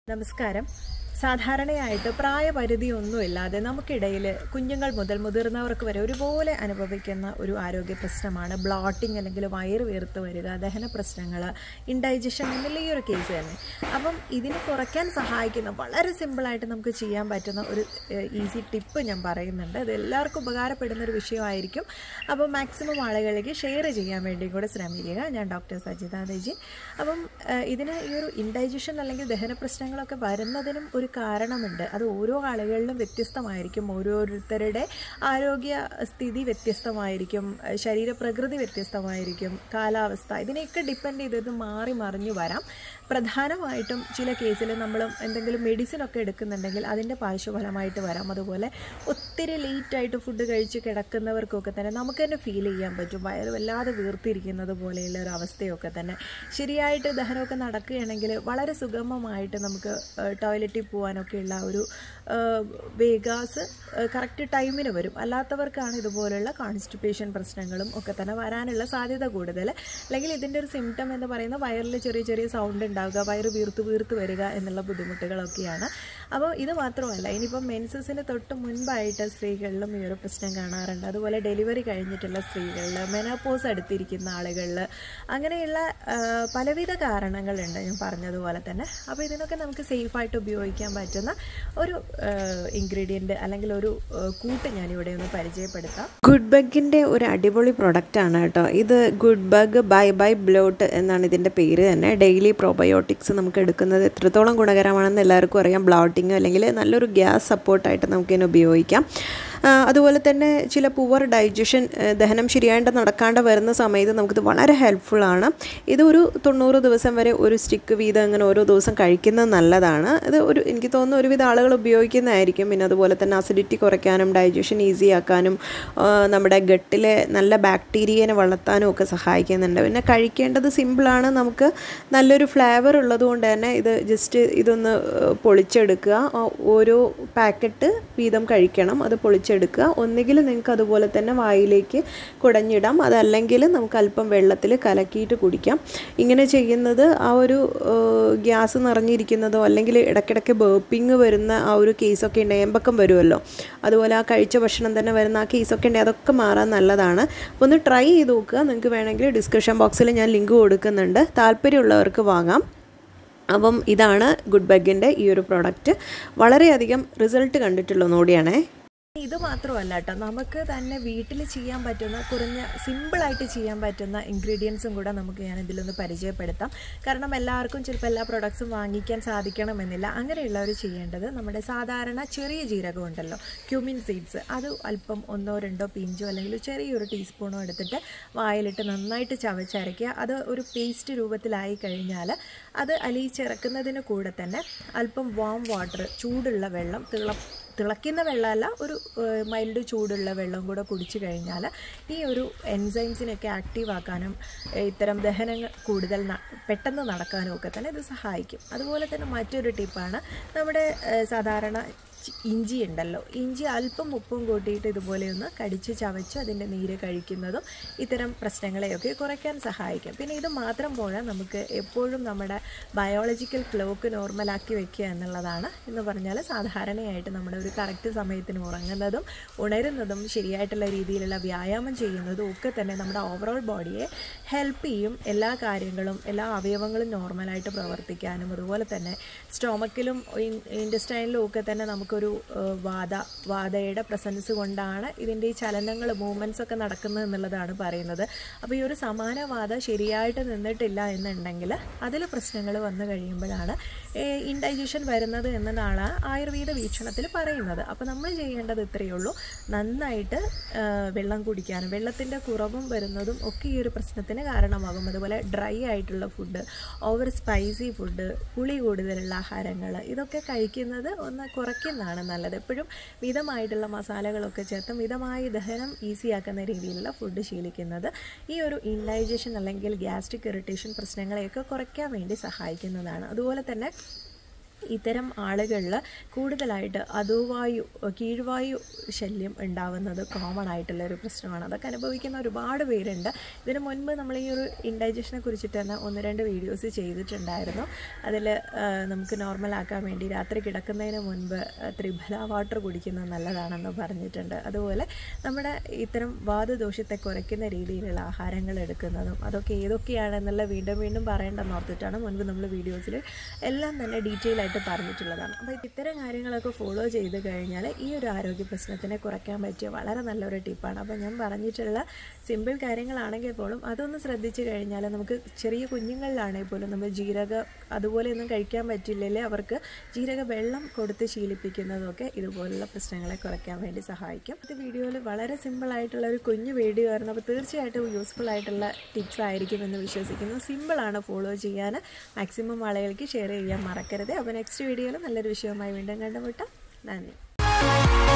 നമസ്കാരം സാധാരണയായിട്ട് പ്രായപരിധിയൊന്നുമില്ലാതെ നമുക്കിടയിൽ കുഞ്ഞുങ്ങൾ മുതൽ മുതിർന്നവർക്ക് വരെ ഒരുപോലെ അനുഭവിക്കുന്ന ഒരു ആരോഗ്യ പ്രശ്നമാണ് ബ്ലോട്ടിംഗ് അല്ലെങ്കിൽ വയറ് വീർത്ത് വരിക ദഹന പ്രശ്നങ്ങൾ ഇൻഡൈജഷൻ എന്നുള്ള ഈ ഒരു കേസ് തന്നെ അപ്പം ഇതിന് കുറയ്ക്കാൻ സഹായിക്കുന്ന വളരെ സിമ്പിളായിട്ട് നമുക്ക് ചെയ്യാൻ പറ്റുന്ന ഒരു ഈസി ടിപ്പ് ഞാൻ പറയുന്നുണ്ട് അത് എല്ലാവർക്കും ഉപകാരപ്പെടുന്ന ഒരു വിഷയമായിരിക്കും അപ്പോൾ മാക്സിമം ആളുകളിലേക്ക് ഷെയർ ചെയ്യാൻ വേണ്ടി കൂടെ ശ്രമിക്കുക ഞാൻ ഡോക്ടർ സജിത ദേജി അപ്പം ഏഹ്, ഇതിന് ഈ ഒരു ഇൻഡൈജഷൻ അല്ലെങ്കിൽ ദഹന പ്രശ്നങ്ങളൊക്കെ വരുന്നതിനും ഒരു കാരണമുണ്ട് അത് ഓരോ ആളുകളിലും വ്യത്യസ്തമായിരിക്കും ഓരോരുത്തരുടെ ആരോഗ്യ സ്ഥിതി വ്യത്യസ്തമായിരിക്കും ഏഹ്, ശരീരപ്രകൃതി വ്യത്യസ്തമായിരിക്കും കാലാവസ്ഥ ഇതിനെയൊക്കെ ഡിപ്പെൻഡ് ചെയ്ത് ഇത് മാറി മറിഞ്ഞു വരാം പ്രധാനമായിട്ടും ചില കേസിൽ നമ്മൾ എന്തെങ്കിലും മെഡിസിൻ ഒക്കെ എടുക്കുന്നുണ്ടെങ്കിൽ അതിൻ്റെ പാർശ്വഫലമായിട്ട് വരാം അതുപോലെ ഒത്തിരി ലേറ്റായിട്ട് ഫുഡ് കഴിച്ച് കിടക്കുന്നവർക്കൊക്കെ തന്നെ നമുക്ക് തന്നെ ഫീൽ ചെയ്യാൻ പറ്റും വയറ് വല്ലാതെ വീർത്തിരിക്കുന്നത് പോലെയുള്ള ഒരു അവസ്ഥയൊക്കെ തന്നെ ശരിയായിട്ട് ദഹനമൊക്കെ നടക്കുകയാണെങ്കിൽ വളരെ സുഗമമായിട്ട് നമുക്ക് ടോയ്ലറ്റിൽ പോകാനൊക്കെയുള്ള ഒരു വേഗാസ് കറക്റ്റ് ടൈമിന് വരും അല്ലാത്തവർക്കാണ് ഇതുപോലുള്ള കോൺസ്റ്റിപ്പേഷൻ പ്രശ്നങ്ങളും ഒക്കെ തന്നെ വരാനുള്ള സാധ്യത കൂടുതൽ അല്ലെങ്കിൽ ഇതിൻ്റെ ഒരു സിംറ്റം എന്ന് പറയുന്നത് വയറിൽ ചെറിയ ചെറിയ സൗണ്ട് ഉണ്ടാവുക വയറ് വീർത്ത് വീർത്ത് വരിക എന്നുള്ള ബുദ്ധിമുട്ടുകളൊക്കെയാണ് അപ്പോൾ ഇത് മാത്രമല്ല ഇനിയിപ്പം മെൻസസിന് തൊട്ട് മുൻപായിട്ട് സ്ത്രീകളിലും ഈ ഒരു പ്രശ്നം കാണാറുണ്ട് അതുപോലെ ഡെലിവറി കഴിഞ്ഞിട്ടുള്ള സ്ത്രീകളിൽ മെനോപോസ് അടുത്തിരിക്കുന്ന ആളുകളിൽ അങ്ങനെയുള്ള ആ, പലവിധ കാരണങ്ങളുണ്ട് ഞാൻ പറഞ്ഞതുപോലെ തന്നെ അപ്പോൾ ഇതിനൊക്കെ നമുക്ക് സേഫായിട്ട് ഉപയോഗിക്കാൻ പറ്റുന്ന ഒരു ഇൻഗ്രീഡിയൻറ്റ് അല്ലെങ്കിൽ ഒരു ആ, കൂട്ട് ഞാനിവിടെ ഒന്ന് പരിചയപ്പെടുത്താം ഗുഡ് ബഗിൻ്റെ ഒരു അടിപൊളി പ്രൊഡക്റ്റാണ് കേട്ടോ ഇത് good bug bye bye bloat എന്നാണ് ഇതിൻ്റെ പേര് തന്നെ ഡെയിലി പ്രോബയോട്ടിക്സ് നമുക്ക് എടുക്കുന്നത് എത്രത്തോളം ഗുണകരമാണെന്ന് എല്ലാവർക്കും അറിയാം ബ്ലോട്ടിങ് അല്ലെങ്കിൽ നല്ലൊരു ഗ്യാസ് സപ്പോർട്ടായിട്ട് നമുക്കിതിനെ ഉപയോഗിക്കാം ആ, അതുപോലെ തന്നെ ചില പുവർ ഡൈജഷൻ ദഹനം ശരിയായിട്ട് നടക്കാണ്ട് വരുന്ന സമയത്ത് നമുക്കിത് വളരെ ഹെൽപ്ഫുള്ളാണ് ഇത് ഒരു തൊണ്ണൂറ് ദിവസം വരെ ഒരു സ്റ്റിക്ക് വീതം അങ്ങനെ ഓരോ ദിവസം കഴിക്കുന്നത് നല്ലതാണ് ഇത് ഒരു എനിക്ക് തോന്നുന്നു ഒരുവിധ ആളുകൾ ഉപയോഗിക്കുന്നതായിരിക്കും പിന്നെ അതുപോലെ തന്നെ അസിഡിറ്റി കുറയ്ക്കാനും ഡൈജഷൻ ഈസി ആക്കാനും ആ, നമ്മുടെ ഗട്ടിലെ നല്ല ബാക്ടീരിയനെ വളർത്താനും ഒക്കെ സഹായിക്കുന്നുണ്ട് പിന്നെ കഴിക്കേണ്ടത് സിമ്പിളാണ് നമുക്ക് നല്ലൊരു ഫ്ലേവർ ഉള്ളതുകൊണ്ട് തന്നെ ഇത് ജസ്റ്റ് ഇതൊന്ന് ആ, പൊളിച്ചെടുക്കുക ആ, ഓരോ പാക്കറ്റ് വീതം കഴിക്കണം അത് പൊളിച്ചെടുക്കുക ഒന്നുകിൽ നിങ്ങൾക്ക് അതുപോലെ തന്നെ വായിലേക്ക് കുടഞ്ഞിടാം അതല്ലെങ്കിൽ നമുക്ക് അല്പം വെള്ളത്തിൽ കലക്കിയിട്ട് കുടിക്കാം ഇങ്ങനെ ചെയ്യുന്നത് ആ ഒരു ഗ്യാസ് നിറഞ്ഞിരിക്കുന്നതോ അല്ലെങ്കിൽ ഇടയ്ക്കിടയ്ക്ക് ബേപ്പിങ് വരുന്ന ആ ഒരു കേസൊക്കെ ഉണ്ട് ഏമ്പക്കം വരുമല്ലോ അതുപോലെ ആ കഴിച്ച ഭക്ഷണം തന്നെ വരുന്ന ആ കേസൊക്കെ ഉണ്ടെങ്കിൽ അതൊക്കെ മാറാൻ നല്ലതാണ് അപ്പോൾ ഒന്ന് ട്രൈ ചെയ്ത് നോക്കുക നിങ്ങൾക്ക് വേണമെങ്കിൽ ഡിസ്ക്രിപ്ഷൻ ബോക്സിൽ ഞാൻ ലിങ്ക് കൊടുക്കുന്നുണ്ട് താല്പര്യമുള്ളവർക്ക് വാങ്ങാം അപ്പം ഇതാണ് ഗുഡ് ബഗിൻ്റെ ഈ ഒരു പ്രോഡക്റ്റ് വളരെയധികം റിസൾട്ട് കണ്ടിട്ടുള്ള ഒന്നുകൂടിയാണേ ഇത് മാത്രമല്ല കേട്ടോ നമുക്ക് തന്നെ വീട്ടിൽ ചെയ്യാൻ പറ്റുന്ന കുറഞ്ഞ സിമ്പിളായിട്ട് ചെയ്യാൻ പറ്റുന്ന ഇൻഗ്രീഡിയൻസും കൂടെ നമുക്ക് ഞാൻ ഇതിലൊന്ന് പരിചയപ്പെടുത്താം കാരണം എല്ലാവർക്കും ചിലപ്പോൾ എല്ലാ പ്രൊഡക്ട്സും വാങ്ങിക്കാൻ സാധിക്കണമെന്നില്ല അങ്ങനെയുള്ളവർ ചെയ്യേണ്ടത് നമ്മുടെ സാധാരണ ചെറിയ ജീരകം ഉണ്ടല്ലോ ക്യൂമിൻ സീഡ്സ് അത് അല്പം ഒന്നോ രണ്ടോ പിഞ്ചോ അല്ലെങ്കിൽ ചെറിയൊരു ടീസ്പൂണോ എടുത്തിട്ട് വായിലിട്ട് നന്നായിട്ട് ചവച്ചരയ്ക്കുക അത് ഒരു പേസ്റ്റ് രൂപത്തിലായി കഴിഞ്ഞാൽ അത് അലിയിച്ചിറക്കുന്നതിന് കൂടെ തന്നെ അല്പം വാം വാട്ടർ ചൂടുള്ള വെള്ളം തിള തിളയ്ക്കുന്ന വെള്ളമല്ല ഒരു മൈൽഡ് ചൂടുള്ള വെള്ളം കൂടെ കുടിച്ചു കഴിഞ്ഞാൽ ഈ ഒരു എൻസൈംസിനൊക്കെ ആക്റ്റീവ് ആക്കാനും ഏഹ് ഇത്തരം ദഹനങ്ങൾ കൂടുതൽ ന- പെട്ടെന്ന് നടക്കാനും ഒക്കെ തന്നെ ഇത് സഹായിക്കും അതുപോലെ തന്നെ മറ്റൊരു ടിപ്പാണ് നമ്മുടെ ഏഹ് സാധാരണ ചി- ഇഞ്ചി ഉണ്ടല്ലോ ഇഞ്ചി അല്പം ഉപ്പും കൂട്ടിയിട്ട് ഇതുപോലെ ഒന്ന് കടിച്ച് ചവച്ച് അതിൻ്റെ നീര് കഴിക്കുന്നതും ഇത്തരം പ്രശ്നങ്ങളെയൊക്കെ കുറയ്ക്കാൻ സഹായിക്കും പിന്നെ ഇത് മാത്രം പോരാ നമുക്ക് എപ്പോഴും നമ്മുടെ ബയോളജിക്കൽ ക്ലോക്ക് നോർമലാക്കി വെക്കുക എന്നുള്ളതാണ് എന്ന് പറഞ്ഞാൽ സാധാരണയായിട്ട് നമ്മുടെ ഒരു കറക്റ്റ് സമയത്തിന് ഉറങ്ങുന്നതും ഉണരുന്നതും ശരിയായിട്ടുള്ള രീതിയിലുള്ള വ്യായാമം ചെയ്യുന്നതും ഒക്കെ തന്നെ നമ്മുടെ ഓവറോൾ ബോഡിയെ ഹെൽപ്പ് ചെയ്യും എല്ലാ കാര്യങ്ങളും എല്ലാ അവയവങ്ങളും നോർമലായിട്ട് പ്രവർത്തിക്കാനും അതുപോലെ തന്നെ സ്റ്റോമക്കിലും ഇൻഡസ്റ്റൈനിലും ഒക്കെ തന്നെ നമുക്കൊരു ഏഹ്, വാത വാതയുടെ പ്രസൻസ് കൊണ്ടാണ് ഇതിൻ്റെ ഈ ചലനങ്ങൾ മൂവ്മെൻറ്റ്സ് ഒക്കെ നടക്കുന്നത് എന്നുള്ളതാണ് പറയുന്നത് അപ്പോൾ ഈ ഒരു സമാന വാത ശരിയായിട്ട് നിന്നിട്ടില്ല എന്നുണ്ടെങ്കിൽ അതിൽ പ്രശ്നങ്ങൾ വന്നു കഴിയുമ്പോഴാണ് ഇൻഡൈജഷൻ വരുന്നത് എന്നതാണ് ആയുർവേദ വീക്ഷണത്തിൽ പറയുന്നത് അപ്പോൾ നമ്മൾ ചെയ്യേണ്ടത് ഇത്രയേ ഉള്ളൂ നന്നായിട്ട് ആ, വെള്ളം കുടിക്കാനും വെള്ളത്തിൻ്റെ കുറവും വരുന്നതും ഒക്കെ ഈ ഒരു പ്രശ്നത്തിന് കാരണമാകും അതുപോലെ ഡ്രൈ ആയിട്ടുള്ള ഫുഡ് ഓവർ സ്പൈസി ഫുഡ് പുളി കൂടുതലുള്ള ആഹാരങ്ങൾ ഇതൊക്കെ കഴിക്കുന്നത് ഒന്ന് കുറയ്ക്കുന്നതാണ് നല്ലത് എപ്പോഴും മിതമായിട്ടുള്ള മസാലകളൊക്കെ ചേർത്ത് മിതമായി ദഹനം ഈസി ആക്കുന്ന രീതിയിലുള്ള ഫുഡ് ശീലിക്കുന്നത് ഈ ഒരു ഇൻഡൈജഷൻ അല്ലെങ്കിൽ ഗ്യാസ്ട്രിക് ഇറിറ്റേഷൻ പ്രശ്നങ്ങളെയൊക്കെ കുറയ്ക്കാൻ വേണ്ടി സഹായിക്കുന്നതാണ് അതുപോലെ തന്നെ ഇത്തരം ആളുകളിൽ കൂടുതലായിട്ട് അധോവായു കീഴ്വായു ശല്യം ഉണ്ടാവുന്നത് കോമൺ ആയിട്ടുള്ള ഒരു പ്രശ്നമാണ് അതൊക്കെ അനുഭവിക്കുന്ന ഒരുപാട് പേരുണ്ട് ഇതിന് മുൻപ് നമ്മൾ ഈ ഒരു ഇൻഡൈജഷനെ കുറിച്ചിട്ട് തന്നെ ഒന്ന് രണ്ട് വീഡിയോസ് ചെയ്തിട്ടുണ്ടായിരുന്നു അതിൽ നമുക്ക് നോർമലാക്കാൻ വേണ്ടി രാത്രി കിടക്കുന്നതിന് മുൻപ് ത്രിഫല വാട്ടർ കുടിക്കുന്നത് നല്ലതാണെന്ന് പറഞ്ഞിട്ടുണ്ട് അതുപോലെ നമ്മുടെ ഇത്തരം വാദദോഷത്തെ കുറയ്ക്കുന്ന രീതിയിലുള്ള ആഹാരങ്ങൾ എടുക്കുന്നതും അതൊക്കെ ഏതൊക്കെയാണെന്നുള്ള വീണ്ടും വീണ്ടും പറയേണ്ടെന്ന് ഓർത്തിട്ടാണ് മുൻപ് നമ്മൾ വീഡിയോസിൽ എല്ലാം തന്നെ ഡീറ്റെയിൽ ആയിട്ട് പറഞ്ഞിട്ടുള്ളതാണ് അപ്പോൾ ഇത്തരം കാര്യങ്ങളൊക്കെ ഫോളോ ചെയ്ത് കഴിഞ്ഞാൽ ഈ ഒരു ആരോഗ്യ പ്രശ്നത്തിനെ കുറയ്ക്കാൻ പറ്റിയ വളരെ നല്ലൊരു ടിപ്പാണ് അപ്പോൾ ഞാൻ പറഞ്ഞിട്ടുള്ള സിമ്പിൾ കാര്യങ്ങളാണെങ്കിൽ പോലും അതൊന്ന് ശ്രദ്ധിച്ചു കഴിഞ്ഞാൽ നമുക്ക് ചെറിയ കുഞ്ഞുങ്ങളിലാണെങ്കിൽ പോലും നമ്മൾ ജീരക അതുപോലെയൊന്നും കഴിക്കാൻ പറ്റില്ലെങ്കിൽ അവർക്ക് ജീരക വെള്ളം കൊടുത്ത് ശീലിപ്പിക്കുന്നതൊക്കെ ഇതുപോലുള്ള പ്രശ്നങ്ങളെ കുറയ്ക്കാൻ വേണ്ടി സഹായിക്കും ഇത് വീഡിയോയിൽ വളരെ സിമ്പിൾ ആയിട്ടുള്ള ഒരു കുഞ്ഞു വീഡിയോ ആയിരുന്നു അപ്പോൾ തീർച്ചയായിട്ടും യൂസ്ഫുൾ ആയിട്ടുള്ള ടിപ്സ് ആയിരിക്കുമെന്ന് വിശ്വസിക്കുന്നു സിമ്പിളാണ് ഫോളോ ചെയ്യാൻ മാക്സിമം ആളുകൾക്ക് ഷെയർ ചെയ്യാൻ മറക്കരുത് അപ്പോൾ നെക്സ്റ്റ് വീഡിയോയിൽ നല്ലൊരു വിഷയവുമായി വീണ്ടും കണ്ടുമുട്ടാം നന്ദി